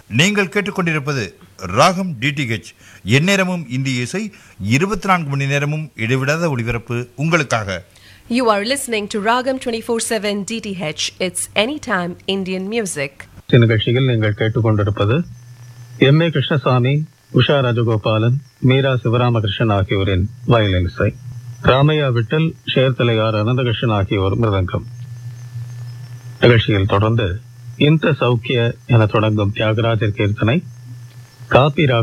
நீங்கள் கேட்டுக்கொண்டிருப்பது ராகம் டிடிஹெச் எந்நேரமும் இந்திய இசை இருபத்தி நான்கு மணி நேரமும் இடைவிடாத ஒளிபரப்பு உங்களுக்காக You are listening to Ragam 24/7 DTH. It's anytime Indian music. இந்த நிகழ்ச்சியில் நீங்கள் கேட்டுக்கொண்டிருப்பது எம் ஏ கிருஷ்ணசாமி உஷா ராஜகோபாலன் மீரா சிவராமகிருஷ்ணன் ஆகியோரின் வயலின் இசை ராமையா விட்டல் ஷேர்தலை ஆர் அனந்தகிருஷ்ணன் ஆகியோர் மிருதங்கம் நிகழ்ச்சியில் தொடர்ந்து இந்த சௌக்கிய என தொடங்கும் தியாகராஜர் கீர்த்தனை காப்பி